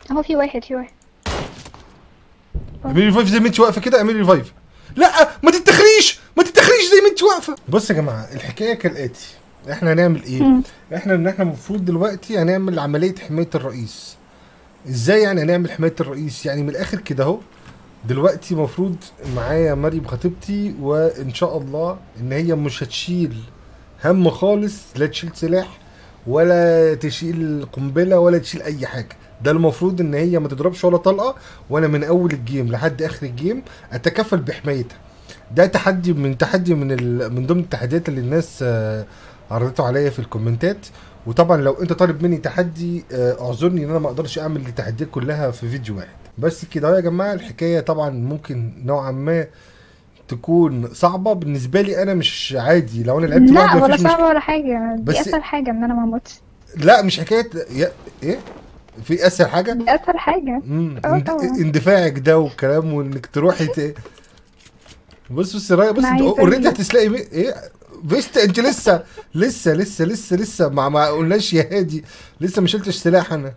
اهو في واحد في واحد اعملي ريفايف زي ما انت واقفه كده اعملي ريفايف لا ما تتخريش ما تتخريش زي ما انت واقفه بص يا جماعه الحكايه كالاتي احنا هنعمل ايه مم. احنا ان احنا المفروض دلوقتي هنعمل عمليه حمايه الرئيس ازاي يعني هنعمل حمايه الرئيس يعني من الاخر كده اهو دلوقتي المفروض معايا مريم خطيبتي وان شاء الله ان هي مش هتشيل هم خالص لا تشيل سلاح ولا تشيل قنبله ولا تشيل اي حاجه ده المفروض ان هي ما تضربش ولا طلقه وانا من اول الجيم لحد اخر الجيم اتكفل بحمايتها ده تحدي من تحدي من ال... من ضمن التحديات اللي الناس آه، عرضته عليا في الكومنتات وطبعا لو انت طالب مني تحدي آه، اعذرني ان انا ما اقدرش اعمل التحديات كلها في فيديو واحد بس كده أهو يا جماعه الحكايه طبعا ممكن نوعا ما تكون صعبه بالنسبه لي انا مش عادي لو انا لعبت لا لوحدي ولا مفيش مشكله صعبة ولا حاجة بس- دي اسهل حاجة ان انا ما اموتش لا مش حكايه يا... ايه في اسهل حاجه دي اسهل حاجة مم. اه اند... طبعا. اندفاعك ده والكلام وانك تروحي ت... بص بص رايق بص أنا انت عايزة اوريدي أقول- هتسلاقي مي... ايه فيست انت لسه لسه لسه لسه لسه ما ما قلناش يا هادي لسه ما شلتش سلاح انا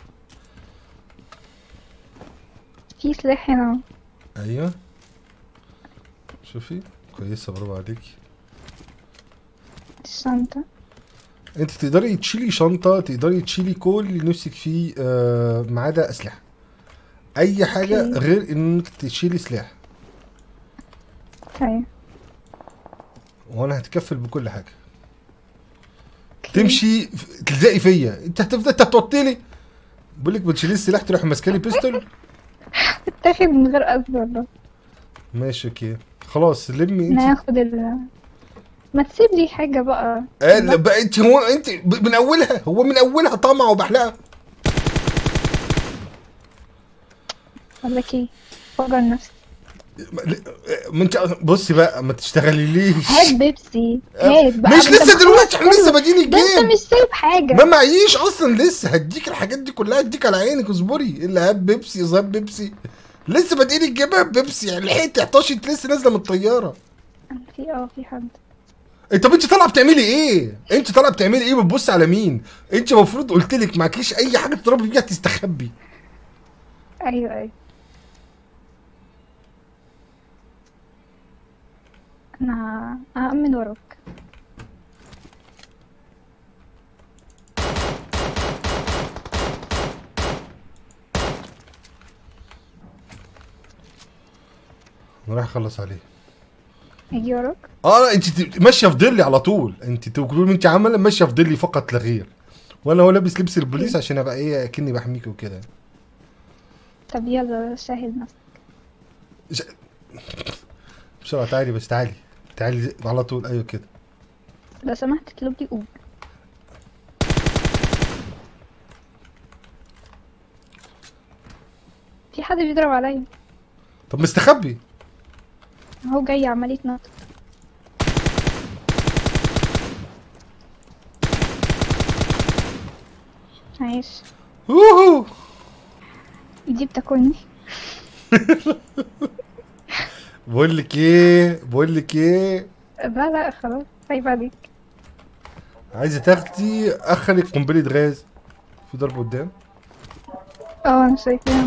في سلاح هنا ايوه شوفي كويسه برافو عليكي الشنطة انت تقدري تشيلي شنطه تقدري تشيلي كل اللي نفسك فيه آه ما عدا اسلحه اي حاجه اوكي. غير انك تشيلي سلاح طيب وانا هتكفل بكل حاجه اوكي. تمشي ف- تلزقي فيا انت هتفضل انت هتوطيني بقول لك ما تشيليش السلاح تروح ماسكه لي بيستول اتاخد من غير قصد والله ماشي اوكي خلاص لمي انت ناخد ال ما تسيب لي حاجة بقى آه لا بقى انت هو انت ب- من اولها هو من اولها طمع وبحلقه اقول لك ايه فجر نفسي ما ل- آه، ما انت بصي بقى ما تشتغليليش هات بيبسي آه، هات بقى مش أنت لسه دلوقتي احنا حلو. لسه بادئين ده انت الجيم مش سايب حاجة ما معيش اصلا لسه هديك الحاجات دي كلها هديك على عينك اصبري اللي هات بيبسي ظهر بيبسي لسه بادئين الجيم هات بيبسي يعني لحقت 11 انت لسه نازله من الطياره في اه في حد انت طب انت طالعه بتعملي ايه؟ انت طالعه بتعملي ايه بتبص على مين؟ انت المفروض قلت لك معكيش اي حاجه تضربي بيها تستخبي ايوه ايوه انا هأمن وراك انا رايح اخلص عليه اجي وراك اه انت ت- ماشيه في ضلي على طول انت تقول انت عماله ماشيه في ضلي فقط لا غير وانا هو لابس لبس البوليس عشان ابقى ايه اكني بحميك وكده طب يلا سهل نفسك بسرعه تعالي بس تعالي تعالي على طول ايوه كده لو سمحت اطلب لي قوم في حد بيضرب عليا طب مستخبي هو جاي عمال يتنطط عايش اوهو دي بتاكلني بقول لك ايه بقول لك ايه لا لا خلاص عيب عليك عايزه تاخدي اخلي قنبله غاز في ضرب قدام اه انا شايفاها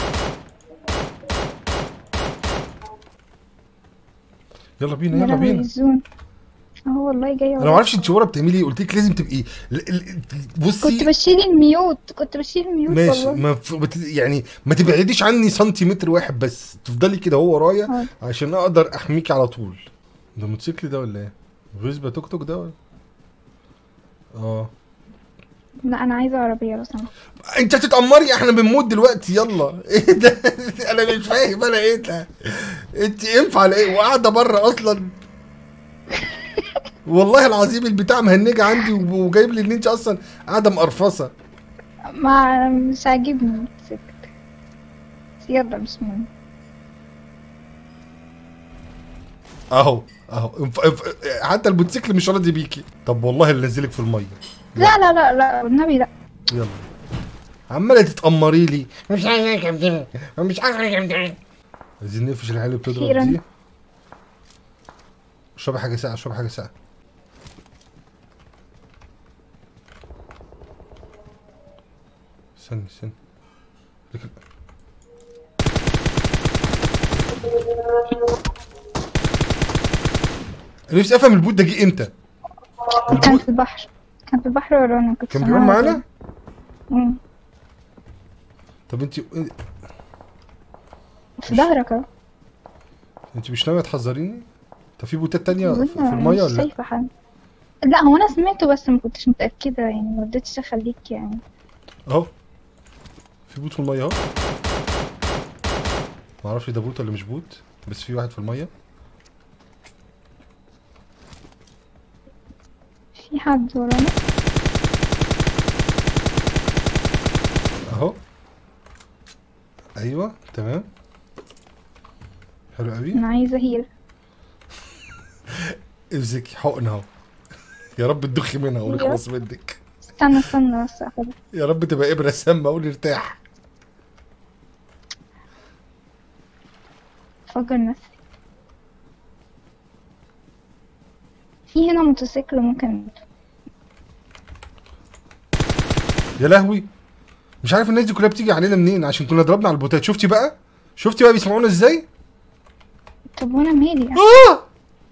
يلا بينا يا يلا لهوي بينا الزون اه والله جاية انا ما وراك. اعرفش انت ورا بتعملي ايه قلت لك لازم تبقي ل- ل- بصي كنت بشيل الميوت كنت بشيل الميوت ماشي والله ما ف- بت... يعني ما تبعديش عني سنتيمتر واحد بس تفضلي كده هو ورايا حاضر. عشان اقدر احميك على طول ده موتوسيكل ده ولا ايه فيسبا توك توك ده ولا اه لا انا عايزة عربية لو سمحت انت هتتأمري احنا بنموت دلوقتي يلا ايه ده انا مش فاهم انا ايه ده انت ينفع على ايه وقاعده بره اصلا والله العظيم البتاع مهنجه عندي وب- وجايب لي ان انت اصلا قاعده مقرفصه ما مش عاجبني الموتوسيكل بس يلا مش مهم اهو اهو انف... انف... حتى الموتوسيكل مش راضي بيكي طب والله اللي نزلك في الميه لا لا لا لا والنبي لا يلا عماله تتأمري لي مش عايز اركب مش عايز اركب عايزين نقفش العيال اللي بتضرب أخيراً. دي اشربي حاجه ساقعه اشربي حاجه ساقعه استني استني لكن انا نفسي افهم البوت ده جه امتى كان البوت في البحر كان في البحر ورانا كنت كان سامعاه بيعوم معانا امم طب انت في ظهرك اهو انت مش ناويه تحذريني طب في بوتات تانية في وأنا في الميه مش ولا لا شايفة حد لا هو انا سمعته بس ما كنتش متأكدة يعني ما رضيتش اخليك يعني اهو في بوت في الميه اهو ما اعرفش ده بوت ولا مش بوت بس في واحد في الميه في حد ورانا اهو ايوه تمام حلو قوي انا عايزة هيل امسكي حقن اهو يا رب تدخي منها ونخلص منك استنى استنى بس اخدها يا رب تبقى ابره سامه ونرتاح افجر نفسي في هنا موتوسيكل ممكن يا لهوي مش عارف الناس دي كلها بتيجي علينا منين عشان كنا ضربنا على البوتات شفتي بقى شفتي بقى بيسمعونا ازاي طب وانا مالي اه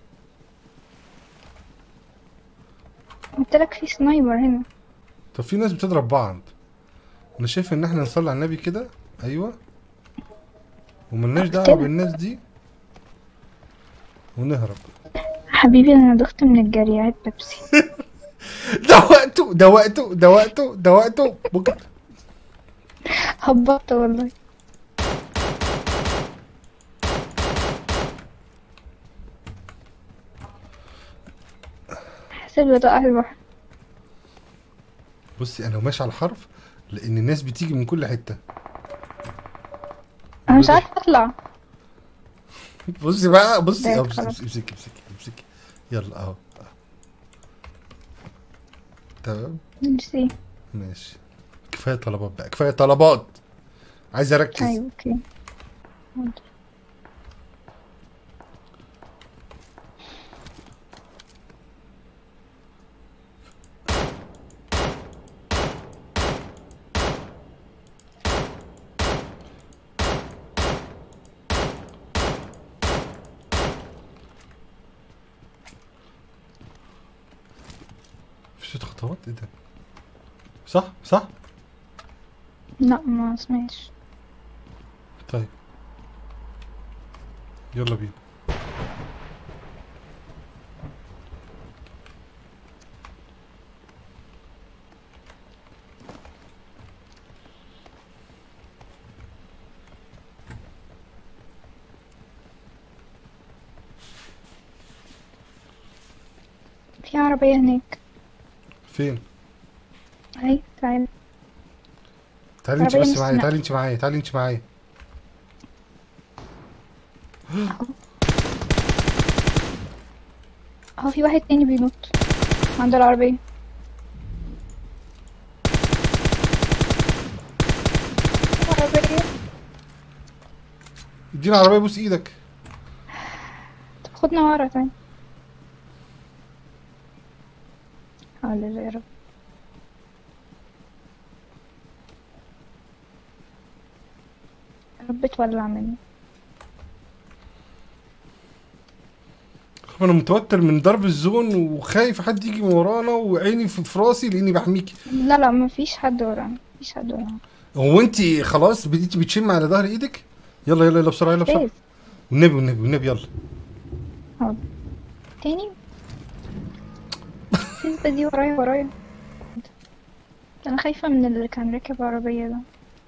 قلت لك في سنايبر هنا طب في ناس بتضرب بعض انا شايف ان احنا نصلي على النبي كده ايوه وملناش دعوه كده. بالناس دي ونهرب حبيبي انا دخت من الجري عيب بيبسي ده وقته ده وقته ده وقته ده وقته ممكن هبطت والله حاسب بتقع البحر بصي انا ماشي على الحرف لان الناس بتيجي من كل حته انا مش عارفه اطلع بصي بقى بصي ده اه بصي خلاص. امسكي امسكي امسكي امسكي يلا اهو أهو. تمام نسي ماشي كفايه طلبات بقى كفايه طلبات عايز اركز ايوه اوكي حاضر. في ست خطوات ايه ده صح صح لا ما سمعتش طيب يلا بينا في عربية هناك فين اهي تعالى تعالي انت عربية بس معايا مستنقة. تعالي انت معايا تعالي انت معايا اهو في واحد تاني بينط عند العربية عربية ادينا عربيه بوس ايدك طب خدنا ورا تاني حول الله يا رب يا رب تولع مني انا متوتر من ضرب الزون وخايف حد يجي من ورانا وعيني في في راسي لاني بحميكي لا لا مفيش حد ورانا مفيش حد ورانا هو انت خلاص بديتي بتشم على ظهر ايدك يلا يلا يلا بسرعه يلا بسرعه فاز والنبي والنبي والنبي يلا حاضر تاني انت دي ورايا ورايا انا خايفة من اللي كان راكب عربية ده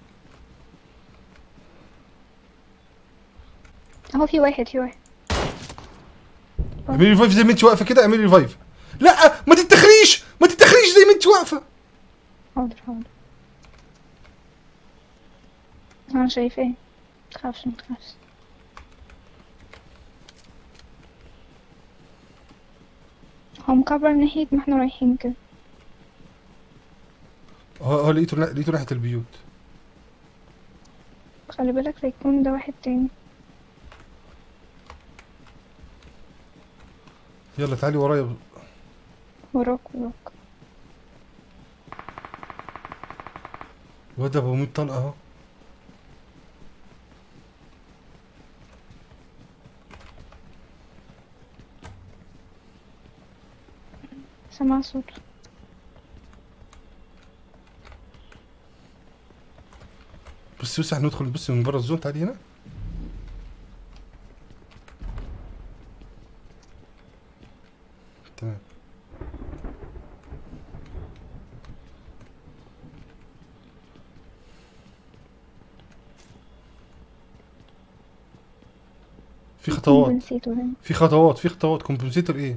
اهو في واحد في واحد اعملي ريفايف زي ما انت واقفه كده اعملي ريفايف لا ما تتخريش ما تتخريش زي ما انت واقفه حاضر حاضر انا شايفاه متخافش متخافش هو مكبر ناحية ما احنا رايحين كده اه اه لقيته لقيته ناحيه البيوت خلي بالك لا يكون ده واحد تاني يلا تعالي ورايا وراك وراك واد ابو 100 طلقه اهو سمع صوت بص بص هندخل بص من بره الزون تعالي هنا تمام في خطوات نسيته هنا في خطوات في خطوات كومبنسيتور ايه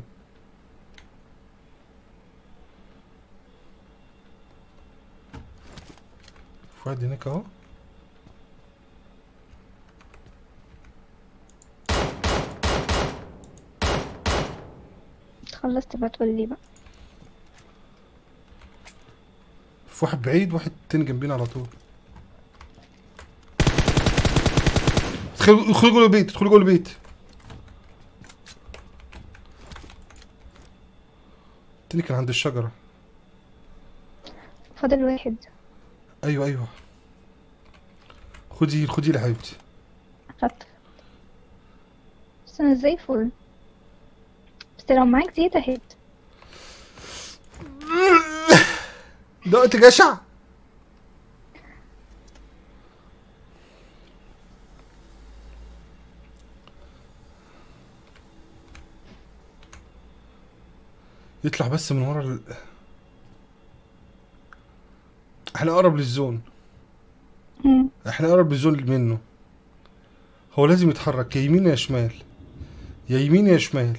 في واحد هناك اهو خلصت بقى تقول لي بقى في واحد بعيد واحد تاني جنبينا على طول ادخلوا ادخلوا جوه البيت ادخلوا جوه البيت التاني كان عند الشجرة فاضل واحد ايوه ايوه خدي خدي لي يا حبيبتي اخدت بس انا ازاي فل بس لو معاك زيادة هيت دقت جشع يطلع بس من ورا ال... احنا اقرب للزون مم. احنا اقرب للزون منه هو لازم يتحرك يا يمين يا شمال يا يمين يا شمال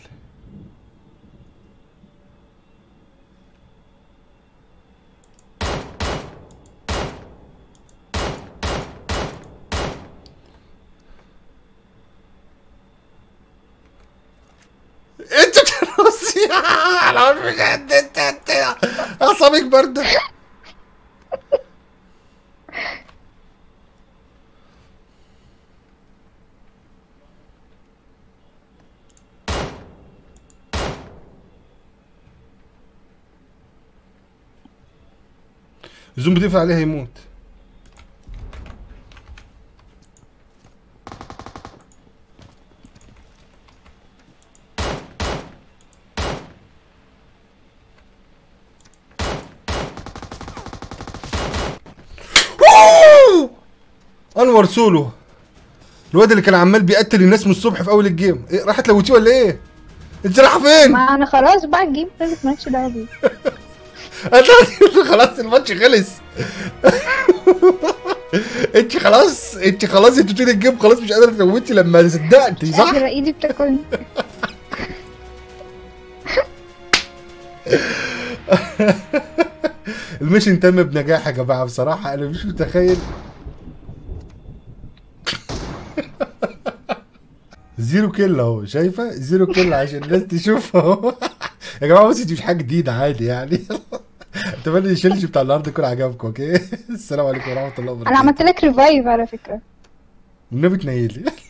انت بترقصي على وجهك بجد انت انت اعصابك بارده الزوم بتقفل عليه هيموت أوه! انور سولو الواد اللي كان عمال بيقتل الناس من الصبح في اول الجيم إيه راحت لوتيه ولا ايه؟ انت رايحه فين؟ ما انا خلاص بقى الجيم خلص مالكش دعوة بيه أنا- خلاص الماتش خلص انت خلاص انت خلاص انت طول الجيم خلاص مش قادره تموتي لما صدقتي صح؟ قادرة ايدي بتاكلني الميشن تم بنجاح يا جماعه بصراحه انا مش متخيل زيرو كيل اهو شايفه زيرو كيل عشان الناس تشوف اهو يا جماعه بصي دي مش حاجه جديده عادي يعني اتمنى الشلش بتاع النهارده يكون عجبكم اوكي السلام عليكم ورحمه الله انا وبركاته عملت لك ريفايف على فكرة النبي تنيلي